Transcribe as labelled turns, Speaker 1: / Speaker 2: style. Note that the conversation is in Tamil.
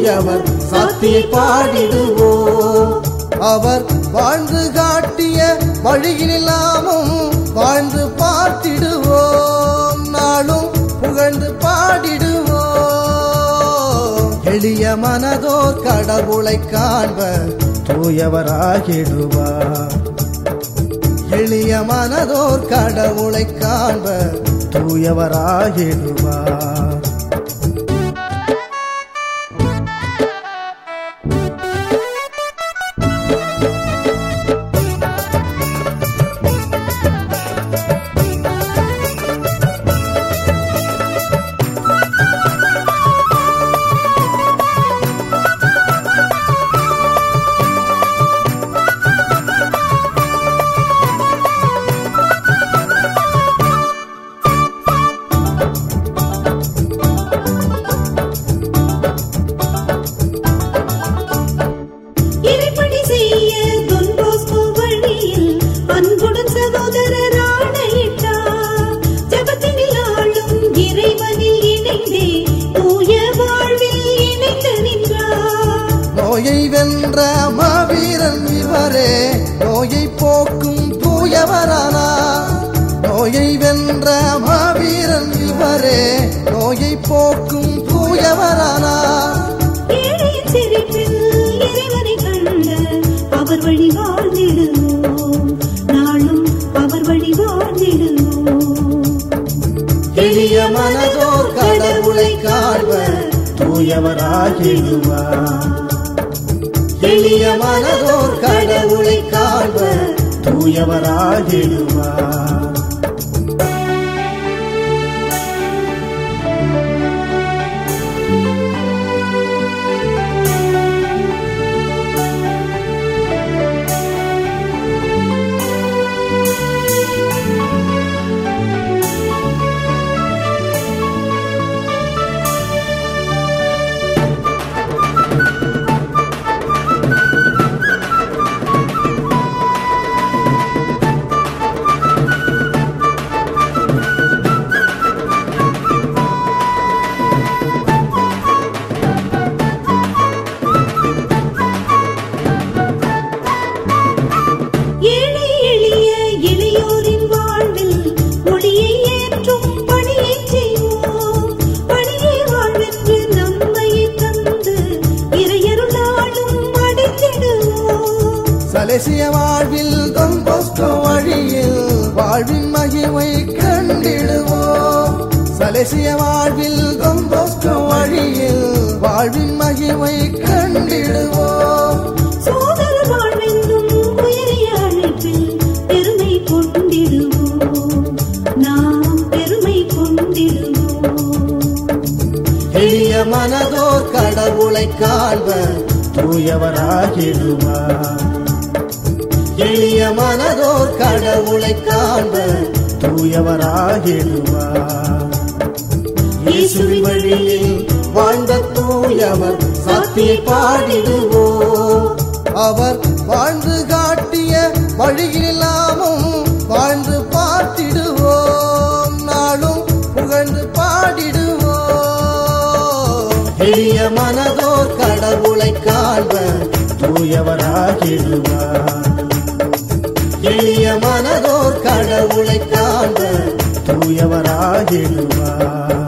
Speaker 1: தூயவர் சாத்தியை பாடிடுவோம் அவர் வாழ்ந்து காட்டிய வழியில் நாமும் வாழ்ந்து பார்த்திடுவோம் நாளும் புகழ்ந்து பாடிடுவோம் எளிய மனதோர் கடவுளை காண்பர் தூயவராகிடுவார் எளிய மனதோர் கடவுளை காண்பர் தூயவராகிடுவார்
Speaker 2: இறைப்பணி செய்ய தொன் போஸ்கோ வழியில் அன்புடன் சகோதரர் ஆணையிட்டார் ஜபத்தினில் ஆளும் இறைவனில் இணைந்தே தூய வாழ்வில் இணைந்து நின்றார்
Speaker 1: நோயை வென்ற மாவீரன் இவரே நோயை போக்கும் தூயவரானார் நோயை வென்ற மாவீரன் இவரே நோயை போக்கும் தூயவரானார்
Speaker 2: ஏழையின் சிரிப்பில் இறைவனை கண்ட அவர் வழி வாழ்ந்திடுவோம் நாளும் அவர் வழி வாழ்ந்திடுவோம்
Speaker 1: எளிய மனதோர் கடவுளை காண்பர் தூயவராகிடுவார் எளிய மனதோர் கடவுளை காண்பர் தூயவராகிடுவார்
Speaker 2: ஏழை எளிய எளியோரின் வாழ்வில் ஒளியை ஏற்றும் பணியை செய்வோம் பணியை வாழ்வென்று நம்மை தந்து இறையருளாலும் அடைத்திடுவோம்
Speaker 1: சலசிய வாழ்வில் தொம்பொஸ்கோ வழியில் வாழ்வின் மகிமை கண்டிடுவோம் சலசிய வாழ்வில் தொம்பொஸ்கோ வழியில் வாழ்வின் மகிமை கண்டிடுவோம்
Speaker 2: சோதர வாழ்வென்னும் உயரிய அழைப்பில் பெருமை கொண்டிடுவோம் நாம் பெருமை கொண்டிடுவோம்
Speaker 1: எளிய மனதோர் கடவுளை காண்பர் தூயவராகிடுவார் எளிய மனதோர் கடவுளை காண்பர் தூயவராகிடுவார் இயேசுவின் வழியில் வாழ்ந்த தூயவர் சாத்தியை பாடிடுவோம் அவர் வாழ்ந்து காட்டிய வழியில் நாமும் வாழ்ந்து பார்த்திடுவோம் நாளும் புகழ்ந்து பாடிடுவோம் எளிய மனதோர் கடவுளை காண்பர் தூயவராகிடுவார் எளிய மனதோர் கடவுளை காண்பர் தூயவராகிடுவார்